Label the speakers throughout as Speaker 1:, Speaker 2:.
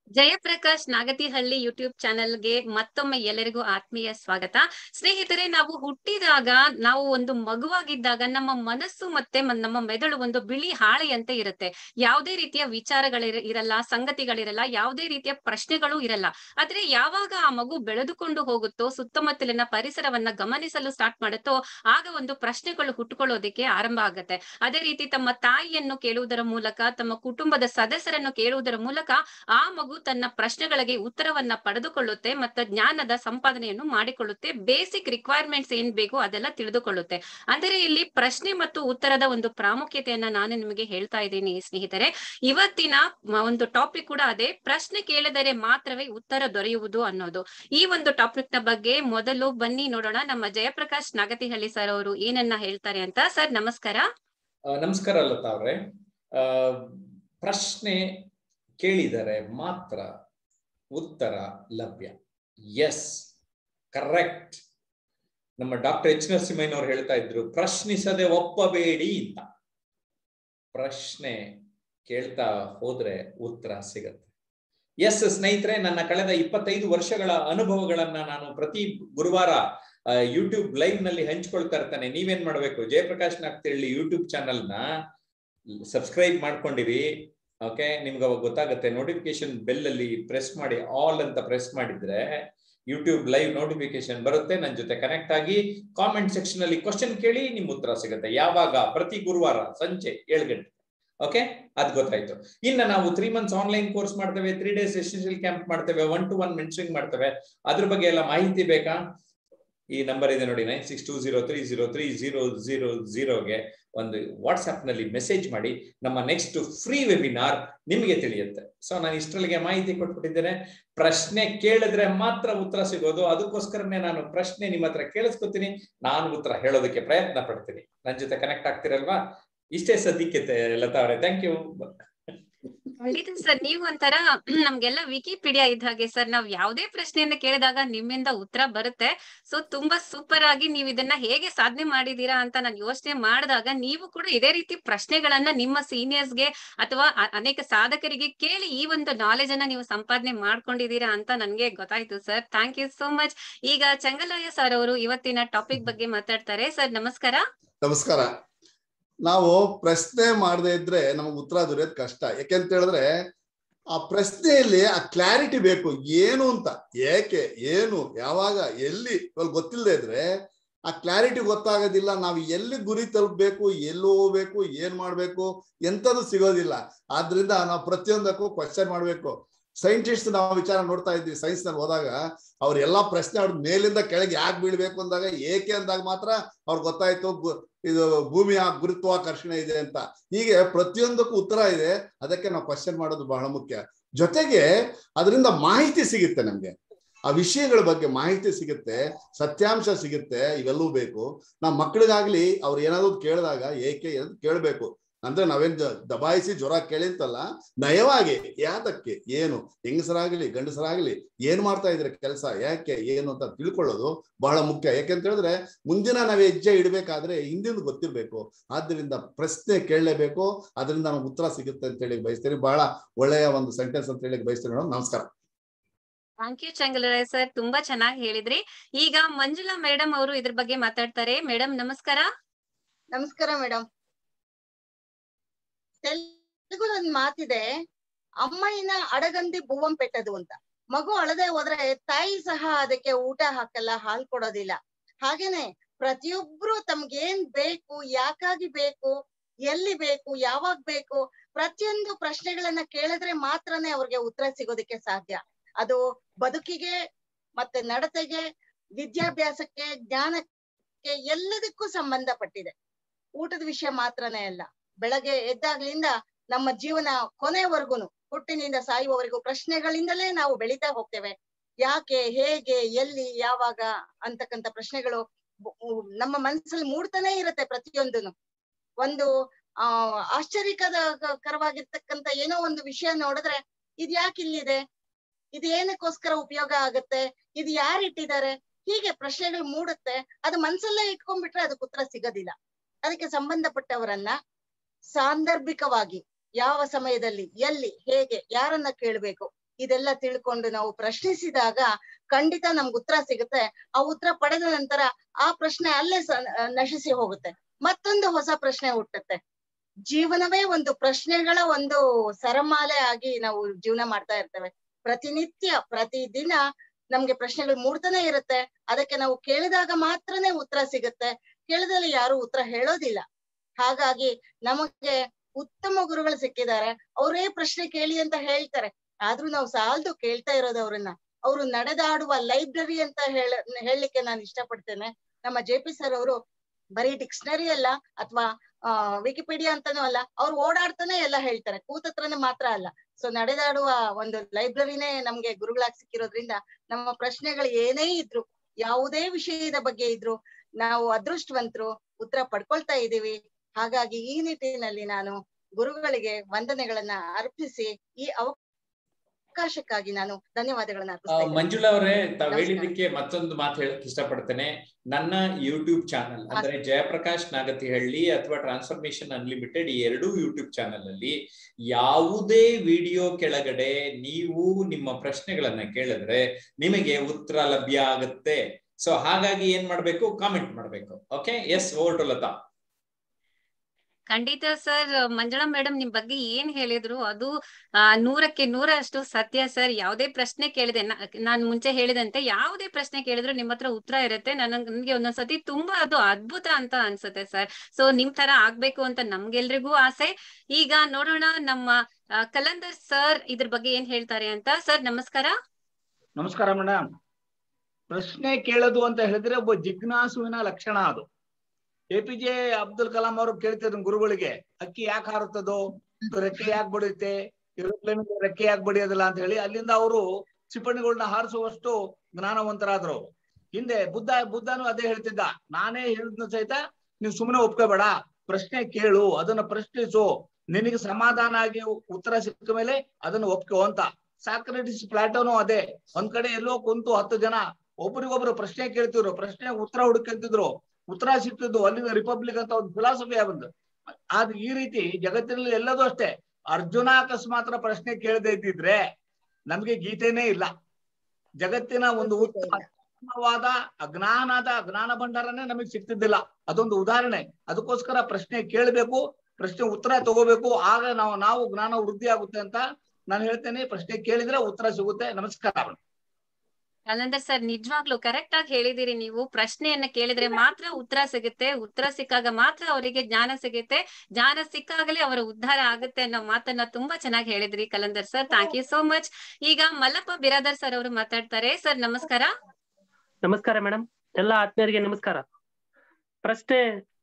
Speaker 1: Jayaprakash Nagathihalli YouTube ಚಾನೆಲ್ಗೆ ಮತ್ತೊಮ್ಮೆ ಎಲ್ಲರಿಗೂ ಆತ್ಮೀಯ ಸ್ವಾಗತ ಸ್ನೇಹಿತರೆ ನಾವು ಹುಟ್ಟಿದಾಗ ನಾವು ಒಂದು ಮಗುವಾಗಿದ್ದಾಗ ನಮ್ಮ ಮನಸ್ಸು ಮತ್ತೆ ಮ- ನಮ್ಮ ಮೆದುಳು ಒಂದು ಬಿಳಿ ಹಾಳೆಯಂತೆ ಇರುತ್ತೆ ಯಾವುದೇ ರೀತಿಯ ವಿಚಾರಗಳಿರ ಇರಲ್ಲ ಸಂಗತಿಗಳಿರಲ್ಲ ಯಾವುದೇ ರೀತಿಯ ಪ್ರಶ್ನೆಗಳು ಇರಲ್ಲ ಆದ್ರೆ ಯಾವಾಗ ಆ ಮಗು ಬೆಳೆದುಕೊಂಡು ಹೋಗುತ್ತೋ ಸುತ್ತಮುತ್ತಲಿನ ಪರಿಸರವನ್ನ ಗಮನಿಸಲು ಸ್ಟಾರ್ಟ್ ಮಾಡುತ್ತೋ ಆಗ ಒಂದು ಪ್ರಶ್ನೆಗಳು ಹುಟ್ಟುಕೊಳ್ಳೋದಕ್ಕೆ ಆರಂಭ ಆಗತ್ತೆ ಅದೇ ರೀತಿ ತಮ್ಮ ತಾಯಿಯನ್ನು ಕೇಳುವುದರ ಮೂಲಕ ತಮ್ಮ ಕುಟುಂಬದ ಸದಸ್ಯರನ್ನು ಕೇಳುವುದರ ಮೂಲಕ ಆ ಮಗು ತನ್ನ ಪ್ರಶ್ನೆಗಳಿಗೆ ಉತ್ತರವನ್ನ ಪಡೆದುಕೊಳ್ಳುತ್ತೆ ಮತ್ತು ಜ್ಞಾನದ ಸಂಪಾದನೆಯನ್ನು ಮಾಡಿಕೊಳ್ಳುತ್ತೆ ಬೇಸಿಕ್ ರಿಕ್ವೈರ್ಮೆಂಟ್ಸ್ ಏನ್ ಬೇಕು ಅದೆಲ್ಲ ತಿಳಿದುಕೊಳ್ಳುತ್ತೆ ಅಂದರೆ ಇಲ್ಲಿ ಪ್ರಶ್ನೆ ಮತ್ತು ಉತ್ತರದ ಒಂದು ಪ್ರಾಮುಖ್ಯತೆಯನ್ನ ನಾನು ನಿಮಗೆ ಹೇಳ್ತಾ ಇದ್ದೀನಿ ಸ್ನೇಹಿತರೆ ಇವತ್ತಿನ ಮ- ಒಂದು ಟಾಪಿಕ್ ಕೂಡ ಅದೇ ಪ್ರಶ್ನೆ ಕೇಳಿದರೆ ಮಾತ್ರವೇ ಉತ್ತರ ದೊರೆಯುವುದು ಅನ್ನೋದು ಈ ಒಂದು ಟಾಪಿಕ್ ನ ಬಗ್ಗೆ ಮೊದಲು ಬನ್ನಿ ನೋಡೋಣ ನಮ್ಮ ಜಯಪ್ರಕಾಶ್ ನಾಗತಿಹಳ್ಳಿ ಸರ್ ಅವರು ಏನನ್ನ ಹೇಳ್ತಾರೆ ಅಂತ ಸರ್ ನಮಸ್ಕಾರ
Speaker 2: ಆ, ನಮಸ್ಕಾರ ಲತಾ ಅವ್ರೆ ಆ, ಪ್ರಶ್ನೆ ಕೇಳಿದರೆ ಮಾತ್ರ ಉತ್ತರ ಲಭ್ಯ ಎಸ್ ಕರೆಕ್ಟ್ ನಮ್ಮ ಡಾಕ್ಟರ್ ಎಚ್ ನರಸಿಂಹಯ್ಯನವ್ರು ಹೇಳ್ತಾ ಇದ್ರು ಪ್ರಶ್ನಿಸದೆ ಒಪ್ಪಬೇಡಿ ಅಂತ ಪ್ರಶ್ನೆ ಕೇಳ್ತಾ ಹೋದ್ರೆ ಉತ್ತರ ಸಿಗತ್ತೆ ಎಸ್ ಸ್ನೇಹಿತರೆ ನನ್ನ ಕಳೆದ ಇಪ್ಪತ್ತೈದು ವರ್ಷಗಳ ಅನುಭವಗಳನ್ನ ನಾನು ಪ್ರತಿ ಗುರುವಾರ ಯೂಟ್ಯೂಬ್ ಲೈವ್ ನಲ್ಲಿ ಹಂಚ್ಕೊಳ್ತಾ ಇರ್ತಾನೆ ನೀವೇನ್ ಮಾಡ್ಬೇಕು ಜಯಪ್ರಕಾಶ್ ನಾಗ್ತಿಹಳ್ಳಿ ಯೂಟ್ಯೂಬ್ ಚಾನಲ್ ನ ಸಬ್ಸ್ಕ್ರೈಬ್ ಮಾಡ್ಕೊಂಡಿರಿ ಓಕೆ ನಿಮ್ಗೆ ಅವಾಗ ಗೊತ್ತಾಗುತ್ತೆ ನೋಟಿಫಿಕೇಶನ್ ಬೆಲ್ ಅಲ್ಲಿ ಪ್ರೆಸ್ ಮಾಡಿ ಆಲ್ ಅಂತ ಪ್ರೆಸ್ ಮಾಡಿದ್ರೆ ಯೂಟ್ಯೂಬ್ ಲೈವ್ ನೋಟಿಫಿಕೇಶನ್ ಬರುತ್ತೆ ನನ್ನ ಜೊತೆ ಕನೆಕ್ಟ್ ಆಗಿ ಕಾಮೆಂಟ್ ಸೆಕ್ಷನ್ ಅಲ್ಲಿ ಕ್ವಶನ್ ಕೇಳಿ ನಿಮ್ ಉತ್ತರ ಸಿಗುತ್ತೆ ಯಾವಾಗ ಪ್ರತಿ ಗುರುವಾರ ಸಂಜೆ ಏಳು ಗಂಟೆ ಓಕೆ ಅದ್ ಗೊತ್ತಾಯ್ತು ಇನ್ನ ನಾವು ತ್ರೀ ಮಂತ್ಸ್ ಆನ್ಲೈನ್ ಕೋರ್ಸ್ ಮಾಡ್ತೇವೆ ತ್ರೀ ಡೇಸ್ ಎಸೆನ್ಷಿಯಲ್ ಕ್ಯಾಂಪ್ ಮಾಡ್ತೇವೆ ಒನ್ ಟು ಒನ್ ಮೆನ್ಷನಿಂಗ್ ಮಾಡ್ತೇವೆ ಅದ್ರ ಬಗ್ಗೆ ಎಲ್ಲ ಮಾಹಿತಿ ಬೇಕಾ ಈ ನಂಬರ್ ಇದೆ ನೋಡಿ nine six two zero three zero three zero zero ಜೀರೋಗೆ ಒಂದು ವಾಟ್ಸ್ಆಪ್ ನಲ್ಲಿ ಮೆಸೇಜ್ ಮಾಡಿ ನಮ್ಮ ನೆಕ್ಸ್ಟ್ ಫ್ರೀ ವೆಬಿನಾರ್ ನಿಮಗೆ ತಿಳಿಯುತ್ತೆ ಸೊ ನಾನು ಇಷ್ಟರಲ್ಲಿಗೆ ಮಾಹಿತಿ ಕೊಟ್ಬಿಟ್ಟಿದ್ದೇನೆ ಪ್ರಶ್ನೆ ಕೇಳಿದ್ರೆ ಮಾತ್ರ ಉತ್ತರ ಸಿಗೋದು ಅದಕ್ಕೋಸ್ಕರನೇ ನಾನು ಪ್ರಶ್ನೆ ನಿಮ್ಮ ಹತ್ರ ಕೇಳಿಸ್ಕೊತೀನಿ ನಾನು ಉತ್ತರ ಹೇಳೋದಕ್ಕೆ ಪ್ರಯತ್ನ ಪಡ್ತೀನಿ ನನ್ನ ಜೊತೆ ಕನೆಕ್ಟ್ ಆಗ್ತಿರಲ್ವಾ ಇಷ್ಟೇ ಸದ್ಯಕ್ಕೆ ತೆ- ಲತಾ ಅವರೇ ಥ್ಯಾಂಕ್ ಯು
Speaker 1: ಖಂಡಿತ ಸರ್ ನೀವು ಒಂಥರ ನಮ್ಗೆಲ್ಲ ವಿಕಿಪೀಡಿಯಾ ಇದ್ದ ಹಾಗೆ ಸರ್ ನಾವ್ ಯಾವ್ದೇ ಪ್ರಶ್ನೆಯನ್ನ ಕೇಳಿದಾಗ ನಿಮ್ಮಿಂದ ಉತ್ತರ ಬರುತ್ತೆ ಸೊ ತುಂಬಾ ಸೂಪರ್ ಆಗಿ ನೀವು ಇದನ್ನ ಹೇಗೆ ಸಾಧನೆ ಮಾಡಿದೀರಾ ಅಂತ ನಾನು ಯೋಚನೆ ಮಾಡಿದಾಗ ನೀವು ಕೂಡ ಇದೇ ರೀತಿ ಪ್ರಶ್ನೆಗಳನ್ನ ನಿಮ್ಮ ಸೀನಿಯರ್ಸ್ಗೆ ಅಥವಾ ಅ- ಅನೇಕ ಸಾಧಕರಿಗೆ ಕೇಳಿ ಈ ಒಂದು ನಾಲೆಜ್ ಅನ್ನ ನೀವು ಸಂಪಾದನೆ ಮಾಡ್ಕೊಂಡಿದೀರಾ ಅಂತ ನನ್ಗೆ ಗೊತ್ತಾಯ್ತು sir thank you so much ಈಗ ಚಂಗಲಯ್ಯ ಸರ್ ಅವರು ಇವತ್ತಿನ ಟಾಪಿಕ್ ಬಗ್ಗೆ ಮಾತಾಡ್ತಾರೆ ಸರ್ ನಮಸ್ಕಾರ
Speaker 3: ನಮಸ್ಕಾರ ನಾವು ಪ್ರಶ್ನೆ ಮಾಡದೇ ಇದ್ರೆ ನಮಗೆ ಉತ್ತರ ದೊರೆಯೋದು ಕಷ್ಟ ಯಾಕೆಂತ ಹೇಳಿದ್ರೆ ಆ ಪ್ರಶ್ನೆಯಲ್ಲಿ ಆ ಕ್ಲಾರಿಟಿ ಬೇಕು ಏನು ಅಂತ ಏಕೆ ಏನು ಯಾವಾಗ ಎಲ್ಲಿ ಇವಾಗ ಗೊತ್ತಿಲ್ಲದೆ ಇದ್ರೆ ಆ ಕ್ಲಾರಿಟಿ ಗೊತ್ತಾಗೋದಿಲ್ಲ ನಾವು ಎಲ್ಲಿ ಗುರಿ ತಲುಪಬೇಕು ಎಲ್ಲಿ ಹೋಗ್ಬೇಕು ಏನ್ ಮಾಡ್ಬೇಕು ಎಂತದು ಸಿಗೋದಿಲ್ಲ ಆದ್ರಿಂದ ನಾವು ಪ್ರತಿಯೊಂದಕ್ಕೂ ಕ್ವಶನ್ ಮಾಡ್ಬೇಕು ಸೈಂಟಿಸ್ಟ್ ನಾವು ವಿಚಾರ ನೋಡ್ತಾ ಇದ್ವಿ ಸೈನ್ಸ್ ನಲ್ಲಿ ಹೋದಾಗ ಅವ್ರ ಎಲ್ಲಾ ಪ್ರಶ್ನೆ ಅವ್ರ ಮೇಲಿಂದ ಕೆಳಗೆ ಯಾಕೆ ಬೀಳ್ಬೇಕು ಅಂದಾಗ ಏಕೆ ಅಂದಾಗ ಮಾತ್ರ ಅವ್ರಿಗೆ ಗೊತ್ತಾಯ್ತು ಗು- ಇದು ಭೂಮಿಯ ಗುರುತ್ವಾಕರ್ಷಣೆ ಇದೆ ಅಂತ ಹೀಗೆ ಪ್ರತಿಯೊಂದಕ್ಕೂ ಉತ್ತರ ಇದೆ ಅದಕ್ಕೆ ನಾವು ಕ್ವಶನ್ ಮಾಡೋದು ಬಹಳ ಮುಖ್ಯ ಜೊತೆಗೆ ಅದರಿಂದ ಮಾಹಿತಿ ಸಿಗುತ್ತೆ ನಮ್ಗೆ ಆ ವಿಷಯಗಳ ಬಗ್ಗೆ ಮಾಹಿತಿ ಸಿಗುತ್ತೆ ಸತ್ಯಾಂಶ ಸಿಗುತ್ತೆ ಇವೆಲ್ಲವೂ ಬೇಕು ನಾವು ಮಕ್ಕಳಿಗಾಗ್ಲಿ ಅವ್ರು ಏನಾದ್ರು ಕೇಳಿದಾಗ ಏಕೆ ಅಂತ ಕೇಳಬೇಕು ಅಂದ್ರೆ ನಾವೇನ್ ದ- ದಬಾಯಿಸಿ ಜ್ವರ ಕೇಳಿ ಅಂತಲ್ಲ ನಯವಾಗಿ ಯಾತಕ್ಕೆ ಏನು ಹೆಂಗಸರಾಗ್ಲಿ ಗಂಡಸರಾಗ್ಲಿ ಏನ್ ಮಾಡ್ತಾ ಇದ್ರೆ ಕೆಲಸ ಯಾಕೆ ಏನು ಅಂತ ತಿಳ್ಕೊಳ್ಳೋದು ಬಹಳ ಮುಖ್ಯ ಯಾಕೆಂತ ಹೇಳಿದ್ರೆ ಮುಂದಿನ ನಾವು ಹೆಜ್ಜೆ ಇಡಬೇಕಾದ್ರೆ ಹಿಂದಿನ ಗೊತ್ತಿರ್ಬೇಕು ಆದ್ರಿಂದ ಪ್ರಶ್ನೆ ಕೇಳಲೇಬೇಕು ಅದರಿಂದ ನಮ್ಗೆ ಉತ್ತರ ಸಿಗುತ್ತೆ ಅಂತ ಹೇಳಿ ಬಯಸ್ತೀನಿ ಬಹಳ ಒಳ್ಳೆಯ ಒಂದು ಸೆಂಟೆನ್ಸ್ ಅಂತ ಹೇಳಿ ಬಯಸ್ತೀನಿ ಮೇಡಮ್ ನಮಸ್ಕಾರ
Speaker 1: ಥ್ಯಾಂಕ್ ಯು ಚಂಗಲರಾಯ್ ಸರ್ ತುಂಬಾ ಚೆನ್ನಾಗಿ ಹೇಳಿದ್ರಿ ಈಗ ಮಂಜುಳಾ ಮೇಡಮ್ ಅವರು ಇದ್ರ ಬಗ್ಗೆ ಮಾತಾಡ್ತಾರೆ ಮೇಡಮ್ ನಮಸ್ಕಾರ
Speaker 4: ನಮಸ್ಕಾರ ಮೇಡಮ್ ತೆಲುಗು ಒಂದ್ ಮಾತಿದೆ ಅಮ್ಮಯ್ಯನ ಅಡಗಂದಿ ಬುವ್ವಂ ಪೆಟ್ಟದು ಅಂತ ಮಗು ಅಳದೆ ಹೋದ್ರೆ ತಾಯಿ ಸಹ ಅದಕ್ಕೆ ಊಟ ಹಾಕಲ್ಲ ಹಾಲ್ ಕೊಡೋದಿಲ್ಲ ಹಾಗೇನೆ ಪ್ರತಿಯೊಬ್ರು ತಮ್ಗೇನ್ ಬೇಕು ಯಾಕಾಗಿ ಬೇಕು ಎಲ್ಲಿ ಬೇಕು ಯಾವಾಗ ಬೇಕು ಪ್ರತಿಯೊಂದು ಪ್ರಶ್ನೆಗಳನ್ನ ಕೇಳಿದ್ರೆ ಮಾತ್ರನೇ ಅವ್ರಿಗೆ ಉತ್ತರ ಸಿಗೋದಕ್ಕೆ ಸಾಧ್ಯ ಅದು ಬದುಕಿಗೆ ಮತ್ತೆ ನಡತೆಗೆ ವಿದ್ಯಾಭ್ಯಾಸಕ್ಕೆ ಜ್ಞಾನಕ್ಕೆ ಎಲ್ಲದಕ್ಕೂ ಸಂಬಂಧಪಟ್ಟಿದೆ ಊಟದ ವಿಷಯ ಮಾತ್ರನೇ ಅಲ್ಲ ಬೆಳಗ್ಗೆ ಎದ್ದಾಗ್ಲಿಂದ ನಮ್ಮ ಜೀವನ ಕೊನೆವರೆಗೂನು ಹುಟ್ಟಿನಿಂದ ಸಾಯುವವರೆಗೂ ಪ್ರಶ್ನೆಗಳಿಂದಲೇ ನಾವು ಬೆಳೀತಾ ಹೋಗ್ತೇವೆ ಯಾಕೆ ಹೇಗೆ ಎಲ್ಲಿ ಯಾವಾಗ ಅಂತಕ್ಕಂತ ಪ್ರಶ್ನೆಗಳು ಬು- ಉ- ನಮ್ಮ ಮನಸ್ಸಲ್ಲಿ ಮೂಡ್ತಾನೆ ಇರುತ್ತೆ ಪ್ರತಿಯೊಂದನು ಒಂದು ಆ ಆಶ್ಚರ್ಯಕರ ಕರವಾಗಿರ್ತಕ್ಕಂತ ಏನೋ ಒಂದು ವಿಷಯ ನೋಡಿದ್ರೆ ಇದ್ ಯಾಕೆ ಇಲ್ಲಿದೆ ಇದು ಏನಕ್ಕೋಸ್ಕರ ಉಪಯೋಗ ಆಗತ್ತೆ ಇದು ಯಾರು ಇಟ್ಟಿದ್ದಾರೆ ಹೀಗೆ ಪ್ರಶ್ನೆಗಳು ಮೂಡುತ್ತೆ ಅದು ಮನ್ಸಲ್ಲೇ ಇಟ್ಕೊಂಡ್ಬಿಟ್ರೆ ಅದಕ್ಕೆ ಉತ್ತರ ಸಿಗೋದಿಲ್ಲ ಅದಕ್ಕೆ ಸಂಬಂಧಪಟ್ಟವರನ್ನ ಸಾಂದರ್ಭಿಕವಾಗಿ ಯಾವ ಸಮಯದಲ್ಲಿ ಎಲ್ಲಿ ಹೇಗೆ ಯಾರನ್ನ ಕೇಳ್ಬೇಕು ಇದೆಲ್ಲ ತಿಳ್ಕೊಂಡು ನಾವು ಪ್ರಶ್ನಿಸಿದಾಗ ಖಂಡಿತ ನಮ್ಗೆ ಉತ್ತರ ಸಿಗುತ್ತೆ ಆ ಉತ್ತರ ಪಡೆದ ನಂತರ ಆ ಪ್ರಶ್ನೆ ಅಲ್ಲೇ ಸ- ನಶಿಸಿ ಹೋಗುತ್ತೆ ಮತ್ತೊಂದು ಹೊಸ ಪ್ರಶ್ನೆ ಹುಟ್ಟುತ್ತೆ ಜೀವನವೇ ಒಂದು ಪ್ರಶ್ನೆಗಳ ಒಂದು ಸರಮಾಲೆ ಆಗಿ ನಾವು ಜೀವನ ಮಾಡ್ತಾ ಇರ್ತೇವೆ ಪ್ರತಿನಿತ್ಯ ಪ್ರತಿದಿನ ನಮ್ಗೆ ಪ್ರಶ್ನೆಗಳು ಮೂಡ್ತಾನೆ ಇರುತ್ತೆ ಅದಕ್ಕೆ ನಾವು ಕೇಳಿದಾಗ ಮಾತ್ರನೇ ಉತ್ತರ ಸಿಗುತ್ತೆ ಕೇಳಿದಲ್ಲಿ ಯಾರು ಉತ್ತರ ಹೇಳೋದಿಲ್ಲ ಹಾಗಾಗಿ ನಮಗೆ ಉತ್ತಮ ಗುರುಗಳು ಸಿಕ್ಕಿದ್ದಾರೆ ಅವರೇ ಪ್ರಶ್ನೆ ಕೇಳಿ ಅಂತ ಹೇಳ್ತಾರೆ ಆದ್ರೂ ನಾವು ಸಾಲದು ಕೇಳ್ತಾ ಇರೋದು ಅವ್ರನ್ನ ಅವರು ನಡೆದಾಡುವ ಲೈಬ್ರರಿ ಅಂತ ಹೇಳ ಹೇಳಲಿಕ್ಕೆ ನಾನು ಇಷ್ಟಪಡ್ತೇನೆ ನಮ್ಮ ಜೆ ಪಿ ಸರ್ ಅವರು ಬರೀ ಡಿಕ್ಷನರಿ ಅಲ್ಲ ಅಥವಾ ಆ ವಿಕಿಪೀಡಿಯಾ ಅಂತಾನೂ ಅಲ್ಲ ಅವ್ರು ಓಡಾಡ್ತಾನೆ ಎಲ್ಲ ಹೇಳ್ತಾರೆ ಕೂತತ್ರನೇ ಮಾತ್ರ ಅಲ್ಲ ಸೊ ನಡೆದಾಡುವ ಒಂದು ಲೈಬ್ರರಿನೇ ನಮ್ಗೆ ಗುರುಗಳಾಗಿ ಸಿಕ್ಕಿರೋದ್ರಿಂದ ನಮ್ಮ ಪ್ರಶ್ನೆಗಳು ಏನೇ ಇದ್ರು ಯಾವುದೇ ವಿಷಯದ ಬಗ್ಗೆ ಇದ್ರು ನಾವು ಅದೃಷ್ಟವಂತರು ಉತ್ತರ ಪಡ್ಕೊಳ್ತಾ ಇದೀವಿ ಹಾಗಾಗಿ ಈ ನಿಟ್ಟಿನಲ್ಲಿ ನಾನು ಗುರುಗಳಿಗೆ ವಂದನೆಗಳನ್ನ ಅರ್ಪಿಸಿ ಈ ಅವಕಾಶಕ್ಕಾಗಿ ನಾನು ಧನ್ಯವಾದಗಳನ್ನ
Speaker 2: ಆ,
Speaker 4: ಅರ್ಪಿಸ್ತಾ ಇದ್ದೇನೆ.
Speaker 2: ಮಂಜುಳಾ ಅವರೇ ತಾವ್
Speaker 4: ನಮಸ್ಕಾರ.
Speaker 2: ಹೇಳಿದ್ದಕ್ಕೆ ಮತ್ತೊಂದು ಮಾತು ಹೇಳಕ್ ಇಷ್ಟಪಡ್ತೇನೆ ನನ್ನ ಯೂಟ್ಯೂಬ್ ಚಾನಲ್ ಅಂದ್ರೆ ಜಯಪ್ರಕಾಶ್ ನಾಗತಿಹಳ್ಳಿ ಅಥವಾ ಟ್ರಾನ್ಸ್ಫರ್ಮೇಶನ್ ಅನ್ಲಿಮಿಟೆಡ್ ಈ ಎರಡೂ ಯೂಟ್ಯೂಬ್ ಚಾನಲ್ ಅಲ್ಲಿ ಯಾವುದೇ ವಿಡಿಯೋ ಕೆಳಗಡೆ ನೀವು ನಿಮ್ಮ ಪ್ರಶ್ನೆಗಳನ್ನ ಕೇಳಿದ್ರೆ ನಿಮಗೆ ಉತ್ತರ ಲಭ್ಯ ಆಗುತ್ತೆ ಸೊ ಹಾಗಾಗಿ ಏನ್ ಮಾಡ್ಬೇಕು ಕಾಮೆಂಟ್ ಮಾಡ್ಬೇಕು okay yes over to Lata
Speaker 1: ಖಂಡಿತ ಸರ್ ಮಂಜುಳಾ ಮೇಡಮ್ ನಿಮ್ ಬಗ್ಗೆ ಏನ್ ಹೇಳಿದ್ರು ಅದು ಆ, ನೂರಕ್ಕೆ ನೂರಷ್ಟು ಸತ್ಯ ಸರ್ ಯಾವುದೇ ಪ್ರಶ್ನೆ ಕೇಳಿದೆ ನಾ- ನಾನ್ ಮುಂಚೆ ಹೇಳಿದಂತೆ ಯಾವುದೇ ಪ್ರಶ್ನೆ ಕೇಳಿದ್ರು ನಿಮ್ ಹತ್ರ ಉತ್ತರ ಇರುತ್ತೆ ನನಗ್ ನನ್ಗೆ ಒಂದೊಂದ್ಸತಿ ತುಂಬಾ ಅದು ಅದ್ಭುತ ಅಂತ ಅನ್ಸುತ್ತೆ ಸರ್ ಸೊ ನಿಮ್ ತರ ಆಗ್ಬೇಕು ಅಂತ ನಮ್ಗೆಲ್ರಿಗೂ ಆಸೆ ಈಗ ನೋಡೋಣ ನಮ್ಮ ಆ, ಕಲಂದರ್ ಸರ್ ಇದ್ರ ಬಗ್ಗೆ ಏನ್ ಹೇಳ್ತಾರೆ ಅಂತ ಸರ್ ನಮಸ್ಕಾರ
Speaker 5: ನಮಸ್ಕಾರ ಮೇಡಮ್ ಪ್ರಶ್ನೆ ಕೇಳೋದು ಅಂತ ಹೇಳಿದ್ರೆ ಒಬ್ಬ ಜಿಜ್ಞಾಸುವಿನ ಲಕ್ಷಣ ಅದು A P J Abdul Kalam ಅವರು ಕೇಳ್ತಿದ್ರು ಗುರುಗಳಿಗೆ ಅಕ್ಕಿ ಯಾಕೆ ಹಾರುತ್ತದೋ ಇದು ರೆಕ್ಕೆ ಯಾಕೆ ಬಡಿಯುತ್ತೆ ಏರೋಪ್ಲೇನ್ ರೆಕ್ಕೆ ಯಾಕೆ ಬಡಿಯೋದಿಲ್ಲ ಅಂತ ಹೇಳಿ ಅಲ್ಲಿಂದ ಅವರು ಕ್ಷಿಪಣಿಗಳನ್ನ ಹಾರಿಸುವಷ್ಟು ಜ್ಞಾನವಂತರಾದ್ರು ಅವ್ರು. ಹಿಂದೆ ಬುದ್ಧ ಬುದ್ಧನು ಅದೇ ಹೇಳ್ತಿದ್ದ ನಾನೇ ಹೇಳಿದ್ನ ಸಹಿತ ನೀವು ಸುಮ್ಮನೆ ಒಪ್ಕೋಬೇಡ ಪ್ರಶ್ನೆ ಕೇಳು ಅದನ್ನ ಪ್ರಶ್ನಿಸು ನಿನಗೆ ಸಮಾಧಾನ ಆಗಿ ಉತ್ತರ ಸಿಕ್ಕ ಮೇಲೆ ಅದನ್ನ ಒಪ್ಕೋ ಅಂತ ಸಾಕ್ರೆಟಿಸ್ ಪ್ಲಾಟೋನು ಅದೇ ಒಂದ್ ಕಡೆ ಎಲ್ಲೋ ಕುಂತು ಹತ್ತು ಜನ ಒಬ್ರಿಗೊಬ್ರು ಪ್ರಶ್ನೆ ಕೇಳ್ತಿದ್ರು ಪ್ರಶ್ನೆ ಉತ್ತರ ಹುಡುಕಂತಿದ್ರು ಉತ್ತರ ಸಿಗ್ತಿದ್ದು ಅಲ್ಲಿಂದ ರಿಪಬ್ಲಿಕ್ ಅಂತ ಒಂದು ಫಿಲಾಸಫಿ ಬಂದು ಆದ್ರೆ ಈ ರೀತಿ ಜಗತ್ತಿನಲ್ಲಿ ಎಲ್ಲದೂ ಅಷ್ಟೇ ಅರ್ಜುನ ಅಕಸ್ಮಾತ್ರ ಪ್ರಶ್ನೆ ಕೇಳದೆ ಇದ್ದಿದ್ರೆ ನಮ್ಗೆ ಗೀತೆನೇ ಇಲ್ಲ ಜಗತ್ತಿನ ಒಂದು ಉತ್ತಮವಾದ ಅಜ್ಞಾನದ ಜ್ಞಾನ ಭಂಡಾರನೇ ನಮಗೆ ಸಿಗ್ತಿದ್ದಿಲ್ಲ ಅದೊಂದು ಉದಾಹರಣೆ ಅದಕ್ಕೋಸ್ಕರ ಪ್ರಶ್ನೆ ಕೇಳಬೇಕು ಪ್ರಶ್ನೆ ಉತ್ತರ ತಗೋಬೇಕು ಆಗ ನಾವು ನಾವು ಜ್ಞಾನ ವೃದ್ಧಿ ಆಗುತ್ತೆ ಅಂತ ನಾನು ಹೇಳ್ತೇನೆ ಪ್ರಶ್ನೆ ಕೇಳಿದ್ರೆ ಉತ್ತರ ಸಿಗುತ್ತೆ ನಮಸ್ಕಾರ
Speaker 1: ಕಲಂದರ್ ಸರ್ ನಿಜವಾಗ್ಲೂ ಕರೆಕ್ಟ್ ಆಗಿ ಹೇಳಿದಿರಿ ನೀವು ಪ್ರಶ್ನೆಯನ್ನ ಕೇಳಿದ್ರೆ ಮಾತ್ರ ಉತ್ತರ ಸಿಗುತ್ತೆ ಉತ್ತರ ಸಿಕ್ಕಾಗ ಮಾತ್ರ ಅವರಿಗೆ ಜ್ಞಾನ ಸಿಗುತ್ತೆ ಜ್ಞಾನ ಸಿಕ್ಕಾಗಲೇ ಅವರ ಉದ್ಧಾರ ಆಗುತ್ತೆ ಅನ್ನೋ ಮಾತನ್ನ ತುಂಬಾ ಚೆನ್ನಾಗಿ ಹೇಳಿದ್ರಿ Kalandar sir thank you so much ಈಗ ಮಲ್ಲಪ್ಪ ಬಿರಾದರ್ ಸರ್ ಅವರು ಮಾತಾಡ್ತಾರೆ ಸರ್ ನಮಸ್ಕಾರ
Speaker 6: ನಮಸ್ಕಾರ ಮೇಡಮ್ ಎಲ್ಲ ಆತ್ಮೀಯರಿಗೆ ನಮಸ್ಕಾರ ಪ್ರಶ್ನೆ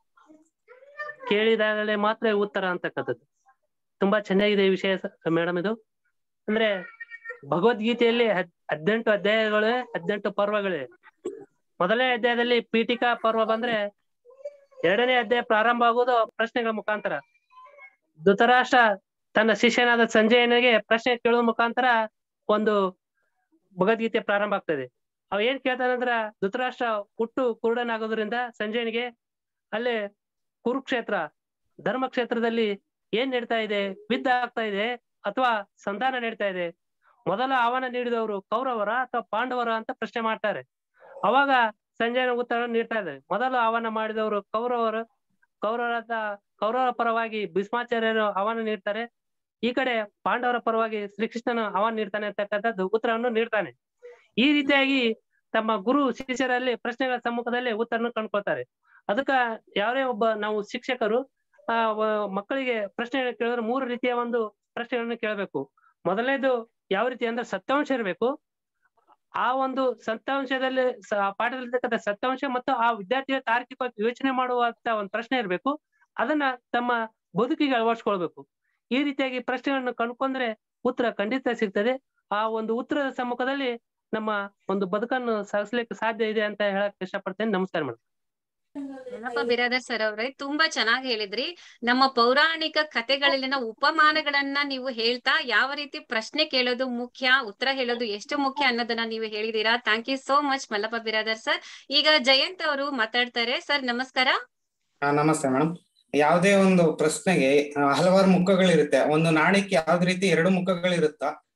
Speaker 6: ಕೇಳಿದಾಗಲೇ ಮಾತ್ರ ಉತ್ತರ ಅಂತಕ್ಕಂಥದ್ದು ತುಂಬಾ ಚೆನ್ನಾಗಿದೆ ಈ ವಿಷಯ ಮೇಡಮ್ ಇದು ಅಂದ್ರೆ ಭಗವದ್ಗೀತೆಯಲ್ಲಿ ಹದ್- ಹದಿನೆಂಟು ಅಧ್ಯಾಯಗಳೇ ಹದಿನೆಂಟು ಪರ್ವಗಳೇ ಮೊದಲನೇ ಅಧ್ಯಾಯದಲ್ಲಿ ಪೀಠಿಕಾ ಪರ್ವ ಬಂದ್ರೆ ಎರಡನೇ ಅಧ್ಯಾಯ ಪ್ರಾರಂಭ ಆಗುವುದು ಪ್ರಶ್ನೆಗಳ ಮುಖಾಂತರ ಧೃತರಾಷ್ಟ್ರ ತನ್ನ ಶಿಷ್ಯನಾದ ಸಂಜಯನಿಗೆ ಪ್ರಶ್ನೆ ಕೇಳುವ ಮುಖಾಂತರ ಒಂದು ಭಗವದ್ಗೀತೆ ಪ್ರಾರಂಭ ಆಗ್ತದೆ ಅವ ಏನ್ ಕೇಳ್ತಾನಂದ್ರ ಧೃತರಾಷ್ಟ್ರ ಹುಟ್ಟು ಕುರುಡನಾಗೋದ್ರಿಂದ ಸಂಜಯನಿಗೆ ಅಲ್ಲೇ ಕುರುಕ್ಷೇತ್ರ ಧರ್ಮಕ್ಷೇತ್ರದಲ್ಲಿ ಏನ್ ನಡೀತಾ ಇದೆ ಯುದ್ಧ ಆಗ್ತಾ ಇದೆ ಅಥವಾ ಸಂಧಾನ ನಡೀತಾ ಇದೆ ಮೊದಲ ಆಹ್ವಾನ ನೀಡಿದವರು ಕೌರವರ ಅಥವಾ ಪಾಂಡವರ ಅಂತ ಪ್ರಶ್ನೆ ಮಾಡ್ತಾರೆ ಅವಾಗ ಸಂಜಯನ ಉತ್ತರ ನೀಡ್ತಾ ಇದ್ದಾರೆ ಮೊದಲು ಆಹ್ವಾನ ಮಾಡಿದವರು ಕೌರವರು ಕೌರವರ ಕೌರವರ ಪರವಾಗಿ ಭೀಷ್ಮಾಚಾರ್ಯರು ಆಹ್ವಾನ ನೀಡ್ತಾರೆ ಈ ಕಡೆ ಪಾಂಡವರ ಪರವಾಗಿ ಶ್ರೀಕೃಷ್ಣನು ಆಹ್ವಾನ ನೀಡ್ತಾನೆ ಅಂತಕ್ಕಂಥದ್ದು ಉತ್ತರವನ್ನು ನೀಡ್ತಾನೆ ಈ ರೀತಿಯಾಗಿ ತಮ್ಮ ಗುರು ಶಿಷ್ಯರಲ್ಲಿ ಪ್ರಶ್ನೆಗಳ ಸಮ್ಮುಖದಲ್ಲಿ ಉತ್ತರವನ್ನು ಕಂಡ್ಕೊಳ್ತಾರೆ ಅದಕ್ಕ ಯಾರೇ ಒಬ್ಬ ನಾವು ಶಿಕ್ಷಕರು ಆ ವ- ಮಕ್ಕಳಿಗೆ ಪ್ರಶ್ನೆ ಕೇಳಿದ್ರೆ ಮೂರು ರೀತಿಯ ಒಂದು ಪ್ರಶ್ನೆಗಳನ್ನು ಕೇಳಬೇಕು ಮೊದಲನೇದು ಯಾವ ರೀತಿ ಅಂದ್ರೆ ಸತ್ಯಾಂಶ ಇರಬೇಕು ಆ ಒಂದು ಸತ್ಯಾಂಶದಲ್ಲಿ ಸ- ಆ ಪಾಠದಲ್ಲಿರ್ತಕ್ಕಂಥ ಸತ್ಯಾಂಶ ಮತ್ತು ಆ ವಿದ್ಯಾರ್ಥಿಯ ತಾರ್ಕಿಕವಾಗಿ ಯೋಚನೆ ಮಾಡುವಂತ ಒಂದು ಪ್ರಶ್ನೆ ಇರಬೇಕು ಅದನ್ನ ತಮ್ಮ ಬದುಕಿಗೆ ಅಳವಡಿಸ್ಕೊಳ್ಬೇಕು ಈ ರೀತಿಯಾಗಿ ಪ್ರಶ್ನೆಗಳನ್ನು ಕಂಡ್ಕೊಂಡ್ರೆ ಉತ್ತರ ಖಂಡಿತ ಸಿಗ್ತದೆ ಆ ಒಂದು ಉತ್ತರದ ಸಮ್ಮುಖದಲ್ಲಿ ನಮ್ಮ ಒಂದು ಬದುಕನ್ನು ಸಾಗಿಸ್ಲಿಕ್ಕೆ ಸಾಧ್ಯ ಇದೆ ಅಂತ ಹೇಳಕ್ ಇಷ್ಟಪಡ್ತೇನೆ ನಮಸ್ಕಾರ ಮೇಡಮ್
Speaker 1: ಮಲ್ಲಪ್ಪ ಬಿರಾದರ್ ಸರ್ ಅವ್ರೆ ತುಂಬಾ ಚೆನ್ನಾಗಿ ಹೇಳಿದ್ರಿ ನಮ್ಮ ಪೌರಾಣಿಕ ಕಥೆಗಳಲ್ಲಿನ ಉಪಮಾನಗಳನ್ನ ನೀವು ಹೇಳ್ತಾ ಯಾವ ರೀತಿ ಪ್ರಶ್ನೆ ಕೇಳೋದು ಮುಖ್ಯ ಉತ್ತರ ಹೇಳೋದು ಎಷ್ಟು ಮುಖ್ಯ ಅನ್ನೋದನ್ನ ನೀವು ಹೇಳಿದೀರಾ thank you so much Mallappa Biradar sir ಈಗ ಜಯಂತ್ ಅವರು ಮಾತಾಡ್ತಾರೆ ಸರ್ ನಮಸ್ಕಾರ
Speaker 7: ಆ, ನಮಸ್ತೆ ಮೇಡಮ್ ಯಾವುದೇ ಒಂದು ಪ್ರಶ್ನೆಗೆ ಆ, ಹಲವಾರು ಮುಖಗಳಿರುತ್ತೆ ಒಂದು ನಾಣ್ಯಕ್ಕೆ ಯಾವ್ದು ರೀತಿ ಎರಡು ಮುಖಗಳಿರುತ್ತಾ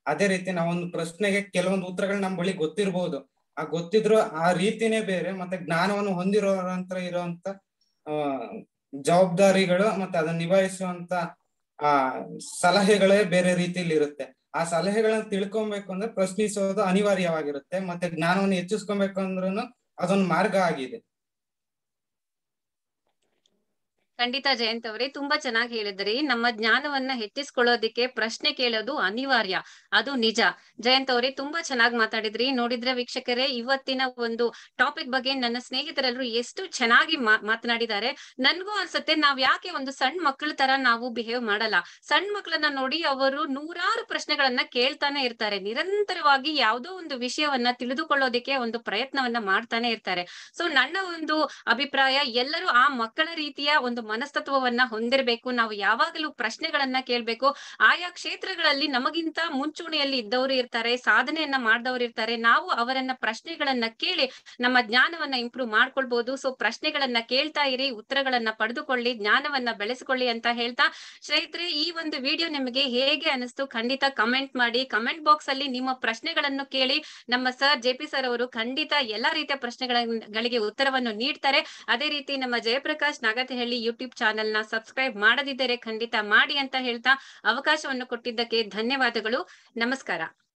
Speaker 7: ಅದೇ ರೀತಿ ನಾವೊಂದು ಪ್ರಶ್ನೆಗೆ ಕೆಲವೊಂದು ಉತ್ತರಗಳು ನಮ್ಮ ಬಳಿ ಗೊತ್ತಿರಬಹುದು ಆ ಗೊತ್ತಿದ್ರು ಆ ರೀತಿನೇ ಬೇರೆ ಮತ್ತೆ ಜ್ಞಾನವನ್ನು ಹೊಂದಿರೋರಂತ ಇರುವಂತ ಆ ಜವಾಬ್ದಾರಿಗಳು ಮತ್ತೆ ಅದನ್ನ ನಿಭಾಯಿಸುವಂತ ಆ ಸಲಹೆಗಳೇ ಬೇರೆ ರೀತಿಯಲ್ಲಿ ಇರುತ್ತೆ ಆ ಸಲಹೆಗಳನ್ನ ತಿಳ್ಕೊಬೇಕು ಅಂದ್ರೆ ಪ್ರಶ್ನಿಸೋದು ಅನಿವಾರ್ಯವಾಗಿರುತ್ತೆ ಮತ್ತೆ ಜ್ಞಾನವನ್ನು ಹೆಚ್ಚಿಸ್ಕೊಬೇಕು ಅಂದ್ರೂ ಅದೊಂದು ಮಾರ್ಗ ಆಗಿದೆ
Speaker 1: ಖಂಡಿತ ಜಯಂತ್ ಅವರೇ ತುಂಬಾ ಚೆನ್ನಾಗಿ ಹೇಳಿದ್ರಿ ನಮ್ಮ ಜ್ಞಾನವನ್ನ ಹೆಚ್ಚಿಸ್ಕೊಳ್ಳೋದಿಕ್ಕೆ ಪ್ರಶ್ನೆ ಕೇಳೋದು ಅನಿವಾರ್ಯ ಅದು ನಿಜ ಜಯಂತ್ ಅವರೇ ತುಂಬಾ ಚೆನ್ನಾಗಿ ಮಾತಾಡಿದ್ರಿ ನೋಡಿದ್ರೆ ವೀಕ್ಷಕರೇ ಇವತ್ತಿನ ಒಂದು ಟಾಪಿಕ್ ಬಗ್ಗೆ ನನ್ನ ಸ್ನೇಹಿತರೆಲ್ಲರೂ ಎಷ್ಟು ಚೆನ್ನಾಗಿ ಮಾ- ಮಾತನಾಡಿದ್ದಾರೆ ನನ್ಗೂ ಅನ್ಸುತ್ತೆ ನಾವ್ ಯಾಕೆ ಒಂದು ಸಣ್ಣ ಮಕ್ಕಳ ತರ ನಾವು ಬಿಹೇವ್ ಮಾಡಲ್ಲ ಸಣ್ಣ ಮಕ್ಕಳನ್ನ ನೋಡಿ ಅವರು ನೂರಾರು ಪ್ರಶ್ನೆಗಳನ್ನ ಕೇಳ್ತಾನೆ ಇರ್ತಾರೆ ನಿರಂತರವಾಗಿ ಯಾವುದೋ ಒಂದು ವಿಷಯವನ್ನ ತಿಳಿದುಕೊಳ್ಳೋದಿಕ್ಕೆ ಒಂದು ಪ್ರಯತ್ನವನ್ನ ಮಾಡ್ತಾನೆ ಇರ್ತಾರೆ ಸೊ ನನ್ನ ಒಂದು ಅಭಿಪ್ರಾಯ ಎಲ್ಲರೂ ಆ ಮಕ್ಕಳ ರೀತಿಯ ಒಂದು ಮನಸ್ತತ್ವವನ್ನ ಹೊಂದಿರಬೇಕು ನಾವು ಯಾವಾಗಲೂ ಪ್ರಶ್ನೆಗಳನ್ನ ಕೇಳ್ಬೇಕು ಆಯಾ ಕ್ಷೇತ್ರಗಳಲ್ಲಿ ನಮಗಿಂತ ಮುಂಚೂಣಿಯಲ್ಲಿ ಇದ್ದವರು ಇರ್ತಾರೆ ಸಾಧನೆಯನ್ನ ಮಾಡಿದವರು ಇರ್ತಾರೆ ನಾವು ಅವರನ್ನ ಪ್ರಶ್ನೆಗಳನ್ನ ಕೇಳಿ ನಮ್ಮ ಜ್ಞಾನವನ್ನ ಇಂಪ್ರೂವ್ ಮಾಡ್ಕೊಳ್ಬಹುದು ಸೊ ಪ್ರಶ್ನೆಗಳನ್ನ ಕೇಳ್ತಾ ಇರಿ ಉತ್ತರಗಳನ್ನ ಪಡೆದುಕೊಳ್ಳಿ ಜ್ಞಾನವನ್ನ ಬೆಳೆಸಿಕೊಳ್ಳಿ ಅಂತ ಹೇಳ್ತಾ ಸ್ನೇಹಿತರೆ ಈ ಒಂದು ವಿಡಿಯೋ ನಿಮಗೆ ಹೇಗೆ ಅನಿಸ್ತು ಖಂಡಿತ ಕಮೆಂಟ್ ಮಾಡಿ ಕಮೆಂಟ್ ಬಾಕ್ಸ್ ಅಲ್ಲಿ ನಿಮ್ಮ ಪ್ರಶ್ನೆಗಳನ್ನು ಕೇಳಿ ನಮ್ಮ ಸರ್ ಜೆ ಪಿ ಸರ್ ಅವರು ಖಂಡಿತ ಎಲ್ಲಾ ರೀತಿಯ ಪ್ರಶ್ನೆಗಳಿಗೆ ಉತ್ತರವನ್ನು ನೀಡ್ತಾರೆ ಅದೇ ರೀತಿ ನಮ್ಮ ಜಯಪ್ರಕಾಶ್ ನಾಗತಿಹಳ್ಳಿ ಯೂಟ್ಯೂಬ್ ಚಾನೆಲ್ ನ ಸಬ್ಸ್ಕ್ರೈಬ್ ಮಾಡದಿದ್ದರೆ ಖಂಡಿತ ಮಾಡಿ ಅಂತ ಹೇಳ್ತಾ ಅವಕಾಶವನ್ನು ಕೊಟ್ಟಿದ್ದಕ್ಕೆ ಧನ್ಯವಾದಗಳು ನಮಸ್ಕಾರ